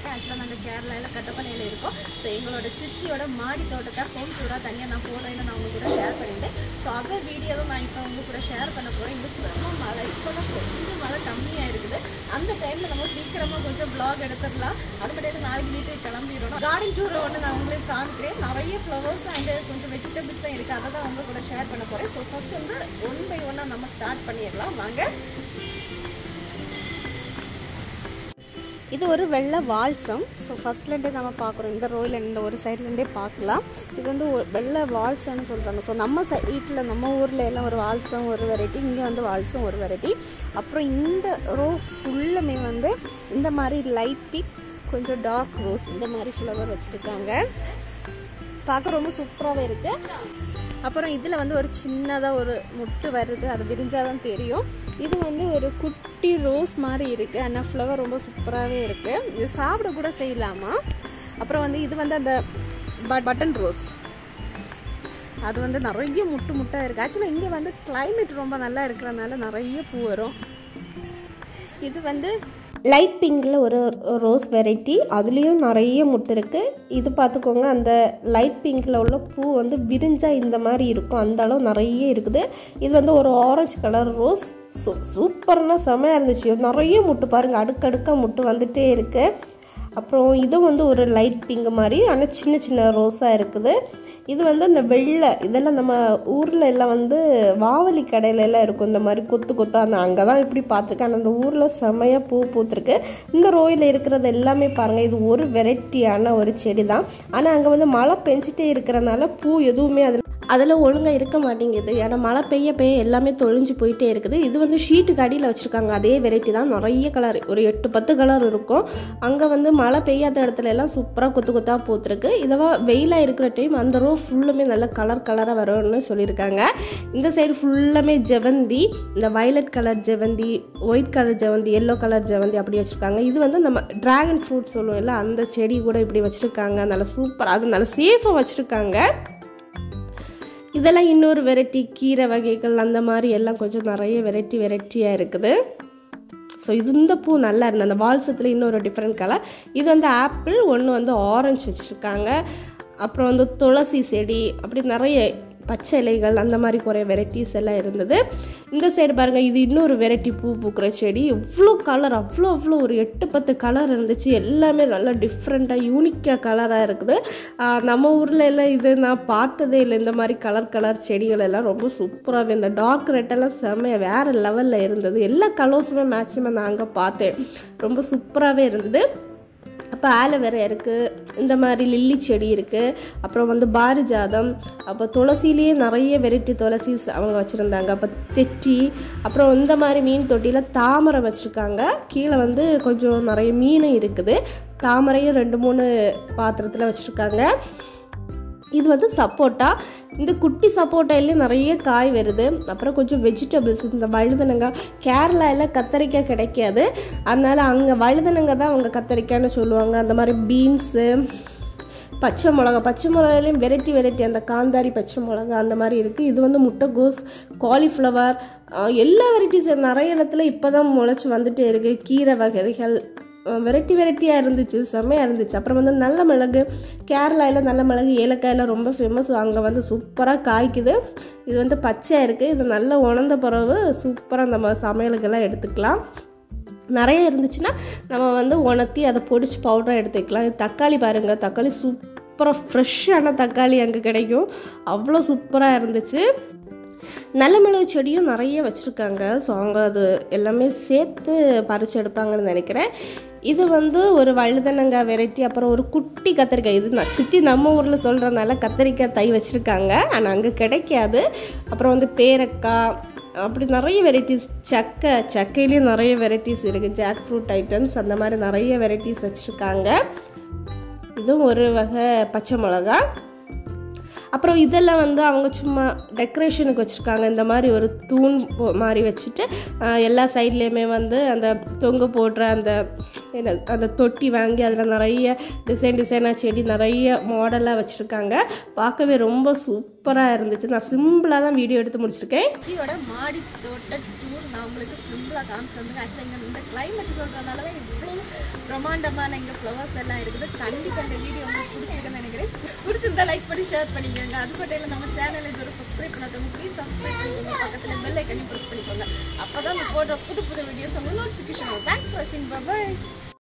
ஆக்சுவலாக நாங்கள் கேரளாவில் கட்டப்பனையில் இருக்கோம் ஸோ எங்களோட சித்தியோட மாடி தோட்டத்தை ஹோம் டூராக தனியாக நான் போடுறேன்னு நான் உங்க கூட ஷேர் பண்ணிட்டேன் ஸோ அதை வீடியோவும் நான் இப்போ உங்க கூட ஷேர் பண்ண போகிறேன் இங்கே செம்ம மழை இப்போ தான் கொஞ்சம் மழை கம்மியாக இருக்குது அந்த டைமில் நம்ம சீக்கிரமாக கொஞ்சம் vlog எடுத்துடலாம் அது மட்டும் நாளைக்கு வீட்டுக்கு கிளம்பிடணும் கார்டன் டூர் ஒன்று நான் உங்களுக்கு காமிக்கிறேன் நிறைய ஃப்ளவர்ஸ் அண்ட் கொஞ்சம் வெஜிடபிள்ஸும் இருக்குது அதை தான் உங்க கூட ஷேர் பண்ண போகிறேன் ஸோ ஃபர்ஸ்ட் வந்து ஒன் பை ஒன்னாக நம்ம ஸ்டார்ட் பண்ணிடலாம் வாங்க இது ஒரு வெள்ளை வால்சம் ஸோ ஃபர்ஸ்ட்லேருந்தே நம்ம பார்க்குறோம் இந்த ரோயில் இந்த ஒரு சைட்லேருந்தே பார்க்கலாம் இது வந்து ஒரு வெள்ளை வால்சம்னு சொல்கிறாங்க ஸோ நம்ம சை வீட்டில் நம்ம ஊரில் எல்லாம் ஒரு வால்சம் ஒரு வெரைட்டி இங்கே வந்து வால்சம் ஒரு வெரைட்டி அப்புறம் இந்த ரோ ஃபுல்லுமே வந்து இந்த மாதிரி லைட் பிக் கொஞ்சம் டார்க் ரோஸ் இந்த மாதிரி ஃப்ளவர் வச்சுருக்காங்க பார்க்க ரொம்ப சூப்பராகவே இருக்குது அப்புறம் இதில் வந்து ஒரு சின்னதாக ஒரு முட்டு வருது அது விரிஞ்சாதான் தெரியும் இது வந்து ஒரு குட்டி ரோஸ் மாதிரி இருக்குது ஆனால் ஃப்ளவர் ரொம்ப சூப்பராகவே இருக்குது இது சாப்பிட கூட செய்யலாமா அப்புறம் வந்து இது வந்து அந்த ப- பட்டன் ரோஸ் அது வந்து நிறைய முட்டு முட்டாக இருக்குது ஆக்சுவலாக இங்கே வந்து climate ரொம்ப நல்லா இருக்கிறனால நிறைய பூ வரும் இது வந்து லைட் பிங்கில் ஒரு ரோஸ் வெரைட்டி அதுலேயும் நிறைய முட்டு இருக்குது இது பார்த்துக்கோங்க அந்த லைட் பிங்கில் உள்ள பூ வந்து விரிஞ்சா இந்த மாதிரி இருக்கும் அந்த அளவு நிறைய இருக்குது இது வந்து ஒரு ஆரஞ்சு கலர் ரோஸ் சூ சூப்பர்னா செமையாக இருந்துச்சு நிறைய முட்டு பாருங்கள் அடுக்கடுக்காக முட்டு வந்துட்டே இருக்குது அப்புறம் இது வந்து ஒரு லைட் பிங்க் மாதிரி ஆனால் சின்ன சின்ன ரோஸாக இருக்குது இது வந்து அந்த வெள்ளை இதெல்லாம் நம்ம ஊரில் எல்லாம் வந்து வாவலி கடையில எல்லாம் இருக்கும் இந்த மாதிரி கொத்து கொத்தா அந்த அங்கே தான் இப்படி பார்த்துருக்கேன் ஆனால் அந்த ஊரில் செமையாக பூ பூத்துருக்கு இந்த ரோயில் இருக்கிறது எல்லாமே பாருங்கள் இது ஒரு வெரைட்டியான ஒரு செடி தான் ஆனால் அங்கே வந்து மழை பெஞ்சிட்டே இருக்கிறனால பூ எதுவுமே அதில் அதில் ஒழுங்காக இருக்க மாட்டேங்குது ஏன்னா மழை பெய்ய பெய்ய எல்லாமே தொழிஞ்சு போயிட்டே இருக்குது இது வந்து ஷீட்டுக்கு அடியில் வச்சுருக்காங்க அதே வெரைட்டி தான் நிறைய கலர் ஒரு எட்டு பத்து கலர் இருக்கும் அங்கே வந்து மழை பெய்யாத இடத்துல எல்லாம் சூப்பராக கொத்து கொத்தாக பூத்துருக்கு இதவா வெயிலாக இருக்கிற டைம் அந்த ரோ ஃபுல்லுமே நல்ல கலர் கலராக வரும்னு சொல்லியிருக்காங்க இந்த சைடு ஃபுல்லாமே ஜெவந்தி இந்த வயலட் கலர் ஜெவந்தி ஒயிட் கலர் ஜெவந்தி எல்லோ கலர் ஜெவந்தி அப்படி வச்சுருக்காங்க இது வந்து நம்ம டிராகன் ஃப்ரூட் சொல்லுவோம்ல அந்த செடி கூட இப்படி வச்சுருக்காங்க நல்லா சூப்பர் அது நல்லா சேஃபாக வச்சுருக்காங்க இதெல்லாம் இன்னொரு வெரைட்டி கீரை வகைகள் அந்த மாதிரி எல்லாம் கொஞ்சம் நிறைய வெரைட்டி வெரைட்டியாக இருக்குது ஸோ இது இந்த பூ நல்லா இருந்தது அந்த வால்சத்தில் இன்னொரு டிஃப்ரெண்ட் கலர் இது வந்து ஆப்பிள் ஒன்று வந்து ஆரஞ்சு வச்சுருக்காங்க அப்புறம் வந்து துளசி செடி அப்படி நிறைய பச்சை இலைகள் அந்த மாதிரி குறைய வெரைட்டிஸ் எல்லாம் இருந்தது இந்த சைடு பாருங்கள் இது இன்னொரு வெரைட்டி பூ பூக்கிற செடி எவ்வளோ கலர் அவ்வளோ அவ்வளோ ஒரு எட்டு பத்து கலர் இருந்துச்சு எல்லாமே நல்லா டிஃப்ரெண்ட்டாக யூனிக்காக கலராக இருக்குது ஆஹ் நம்ம ஊரில் எல்லாம் இது நான் பார்த்ததே இல்லை இந்த மாதிரி கலர் கலர் செடிகள் எல்லாம் ரொம்ப சூப்பராகவே இந்த டார்க் ரெட்டெல்லாம் செம்ம வேறு லெவலில் இருந்தது எல்லா கலர்ஸுமே மேக்ஸிமம் நான் அங்கே பார்த்தேன் ரொம்ப சூப்பராகவே இருந்தது அப்போ ஆலோவேரா இருக்குது இந்த மாதிரி லில்லி செடி இருக்குது அப்புறம் வந்து பாரிஜாதம் அப்போ துளசிலேயே நிறைய வெரைட்டி துளசி அவங்க வச்சுருந்தாங்க அப்போ தெட்டி அப்புறம் இந்த மாதிரி மீன் தொட்டியில் தாமரை வச்சுருக்காங்க கீழே வந்து கொஞ்சம் நிறைய மீனும் இருக்குது தாமரையும் ரெண்டு மூணு பாத்திரத்தில் வச்சுருக்காங்க இது வந்து சப்போட்டா இந்த குட்டி சப்போட்டாலேயும் நிறைய காய் வருது அப்புறம் கொஞ்சம் வெஜிடபிள்ஸ் இந்த வழுதனங்காய் கேரளாவில் கத்தரிக்காய் கிடைக்காது அதனால் அங்கே வழுதனங்க தான் அவங்க கத்தரிக்காய்னு சொல்லுவாங்க அந்த மாதிரி பீன்ஸு பச்சை மிளகா பச்சை மிளகாலையும் வெரைட்டி வெரைட்டி அந்த காந்தாரி பச்சை மிளகா அந்த மாதிரி இருக்குது இது வந்து முட்டைகோஸ் காலிஃப்ளவர் எல்லா வெரைட்டிஸும் நிறைய இடத்துல இப்போ தான் முளைச்சி வந்துட்டே இருக்குது கீரை வகைகள் வெரைட்டி வெரைட்டியாக இருந்துச்சு செம்மையாக இருந்துச்சு அப்புறம் வந்து நல்ல மிளகு கேரளாவில் நல்ல மிளகு ஏலக்காயெல்லாம் ரொம்ப ஃபேமஸ் அங்கே வந்து சூப்பராக காய்க்குது இது வந்து பச்சையாக இருக்குது இது நல்லா உணர்ந்த பிறகு சூப்பராக நம்ம சமையலுக்கெல்லாம் எடுத்துக்கலாம் நிறைய இருந்துச்சுன்னா நம்ம வந்து உணர்த்தி அதை பொடிச்சு பவுடராக எடுத்து வைக்கலாம் இது தக்காளி பாருங்கள் தக்காளி சூப்பராக ஃப்ரெஷ்ஷான தக்காளி அங்கே கிடைக்கும் அவ்வளோ சூப்பராக இருந்துச்சு நல்ல மிளகு செடியும் நிறைய வச்சுருக்காங்க ஸோ அவங்க அது எல்லாமே சேர்த்து பறித்து எடுப்பாங்கன்னு நினைக்கிறேன் இது வந்து ஒரு வழுதனங்காய் வெரைட்டி அப்புறம் ஒரு குட்டி கத்திரிக்காய் இது நான் சித்தி நம்ம ஊரில் சொல்கிறதுனால கத்திரிக்காய் தை வச்சுருக்காங்க ஆனால் அங்கே கிடைக்காது அப்புறம் வந்து பேரக்காய் அப்படி நிறைய வெரைட்டிஸ் சக்கை சக்கையிலையும் நிறைய வெரைட்டிஸ் இருக்குது ஜாக் ஃப்ரூட் ஐட்டம்ஸ் அந்த மாதிரி நிறைய வெரைட்டிஸ் வச்சுருக்காங்க இதுவும் ஒரு வகை பச்சை மிளகா அப்புறம் இதெல்லாம் வந்து அவங்க சும்மா டெக்கரேஷனுக்கு வச்சுருக்காங்க இந்த மாதிரி ஒரு தூண் போ- மாதிரி வச்சுட்டு ஆஹ், எல்லா சைட்லேயுமே வந்து அந்த தொங்க போடுற அந்த என்ன அந்த தொட்டி வாங்கி அதில் நிறைய டிசைன் டிசைனாக செடி நிறைய மாடலாக வச்சுருக்காங்க பார்க்கவே ரொம்ப சூப்பராக இருந்துச்சு நான் சிம்பிளாக தான் வீடியோ எடுத்து முடிச்சிருக்கேன் சிட்டியோட மாடி தோட்ட டூர் நான் உங்களுக்கு சிம்பிளாக காமிச்சிருந்தேன் ஆக்சுவலாக இங்கே இந்த கிளைமேட் சொல்கிறதுனால தான் இவ்வளோ பிரம்மாண்டமான இங்கே ஃப்ளவர்ஸ் எல்லாம் இருக்குது கண்டிப்பாக இந்த வீடியோ உங்களுக்கு பிடிச்சிருக்குன்னு நினைக்கிறேன் பிடிச்சிருந்தா லைக் பண்ணி ஷேர் பண்ணிக்கோங்க அது மட்டும் இல்லை நம்ம சேனல் இது சப்ஸ்கிரைப் பண்ணாதவங்க ப்ளீஸ் சப்ஸ்கிரைப் பண்ணிக்கோங்க பக்கத்தில் பெல் ஐக்கனையும் ப்ரெஸ் பண்ணிக்கோங்க அப்போ தான் நம்ம போடுற புது புது வீடியோஸ் உங்களுக்கு நோட்டிஃபிகேஷன் வரும் தேங்க்ஸ் ஃபார் வாட்சிங் பாய்